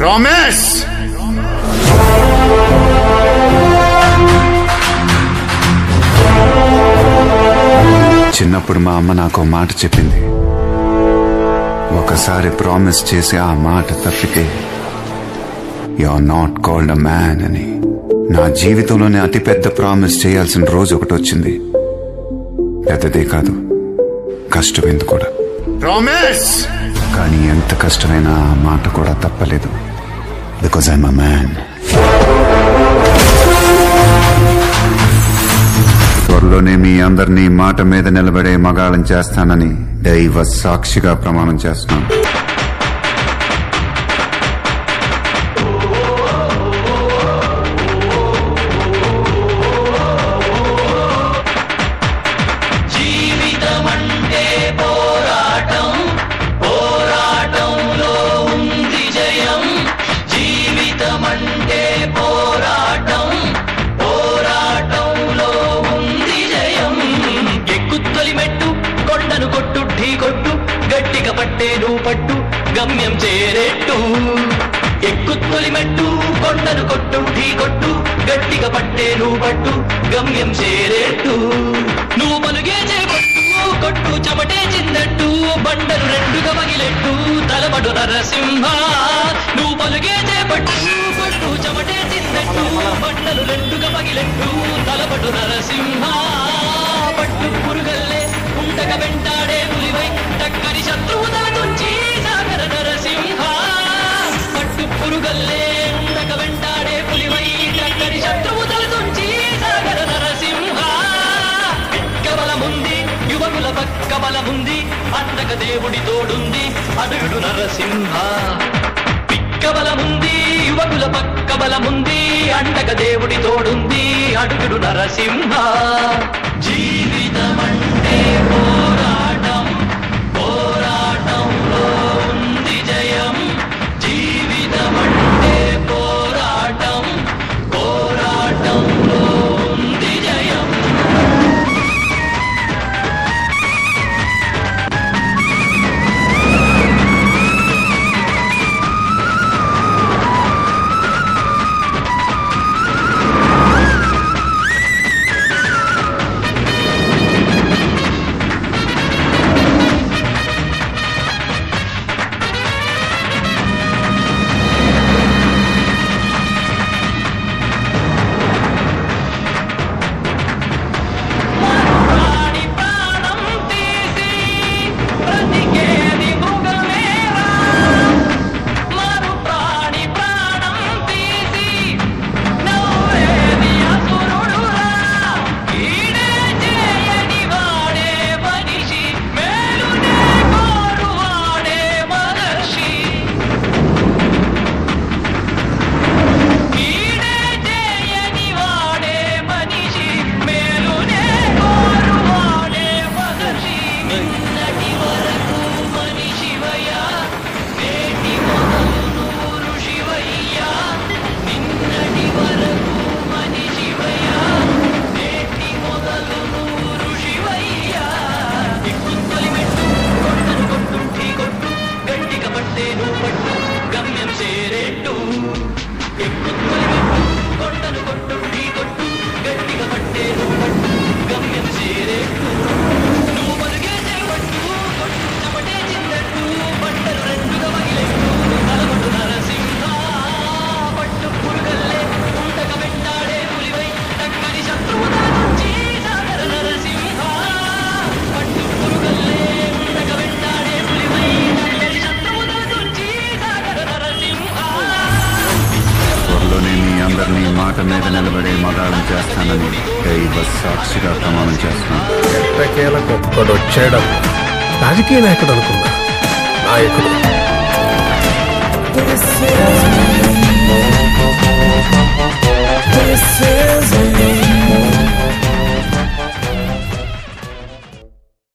promise చిన్నప్పుడు మా అమ్మ నాకు ఓ మాట చెప్పింది ఒకసారి ప్రామిస్ చేసి ఆ మాట తప్పితే you are not called a man అని నా జీవితంలోనే అతిపెద్ద ప్రామిస్ చేయాల్సిన రోజు ఒకటి వచ్చింది పెద్దదే కాదు కష్టమైంది కూడా ప్రామిస్ కానీ ఎంత కష్టమైనా ఆ మాట కూడా తప్పలేదు బికాజ్ ఐఎమ్ అ మ్యాన్ త్వరలోనే మీ అందరినీ మాట మీద నిలబడే మగాళం చేస్తానని దైవ సాక్షిగా ప్రమాణం చేస్తున్నాను జీవితమంటే పోరాటం పోరాటంలో ఉంది జయం జీవితమంటే పోరాటం పోరాటంలో ఉంది జయం ఎక్కుత్తొలి మెట్టు కొండను కొట్టు ఢీ కొట్టు గట్టిగా పట్టేను పట్టు గమ్యం చేరేట్టు ఎక్కుత్తొలి మెట్టు కొండను కొట్టు ఢీ కొట్టు గట్టిగా పట్టేను పట్టు గమ్యం చేరేట్టు నువ్వు పలుగే చేపట్టు కొట్టు చెమటే చిందట్టు బండలు రెండుగా పగిలెట్టు తలబడు నరసింహ నువ్వు పలుగే చేపట్టు కొట్టు చెమటే చిందట్టు బండలు రెండుగా పగిలెట్టు తలబడు నరసింహ పట్టు పురుగల్లే ఉండక వెంటాడే పులివై టక్కని శత్రువు తల తుంచి సాగర నరసింహ పట్టు పురుగల్లే ఉండక వెంటాడే పులివై టక్కని శత్రువు తల తుంచి సాగర నరసింహ పిక్క బలముంది యువకుల పక్క బలముంది అండక దేవుడి తోడుంది అడుగుడు నరసింహ పిక్క బలముంది యువకుల పక్క బలముంది అండక దేవుడి తోడుంది అడుగుడు నరసింహ జీవితమంటే పోరాటం పోరాటంలో ఉంది జయం జీవితమంటే పోరాటం పోరాటంలో ఉంది జయం ప్రాణి ప్రాణం తీసి బ్రతికేది మృగమేరా మరు ప్రాణి ప్రాణం తీసి నవ్వేది అసురుడురా ఈడే చేయని వాడే మనిషి మేలునే కోరువాడే మహర్షి ఈడే చేయని వాడే మనిషి మేలునే కోరువాడే మహర్షి నిన్నటి వరకు మనిషివయ్యా నేటి మొదలు నువ్వు ఋషివయ్యా నిన్నటి వరకు మనిషివయ్యా నేటి మొదలు నువ్వు ఋషివయ్యా ఎక్కుత్తొలి మెట్టు కొట్టను కొట్టు ఢీ కొట్టు గట్టిగా పట్టే నువ్వు పట్టు గమ్యం చేరేట్టు ఎక్కుత్తొలి మెట్టు కొట్టను కొట్టు ఢీ కొట్టు గట్టిగా పట్టే నువ్వు పట్టు గమ్యం చేరేట్టు నువ్వు పరుగే చేపట్టు కొట్టు చెమటే చిందట్టు బట్టలు రెండుగా మగిలెట్టు తలపట్టు నరసింహ పట్టు పురుగల్లే ఉండక వెంటాడే పులివై టక్కని శత్రువు తల నుంచి సాగర నరసింహ పట్టు పురుగల్లే ఉండక వెంటాడే పులివై టక్కని శత్రువు తల నుంచి సాగర నరసింహ త్వరలోనే మీ అందరినీ మాట మీద నిలబడే మగాళం చేస్తానని దైవ సాక్షిగా ప్రమాణం చేస్తున్నాను ఎట్టకేలకు ఒక్కడొచ్చాడమ్మా రాజకీయ నాయకుడు అనుకున్నా నాయకుడు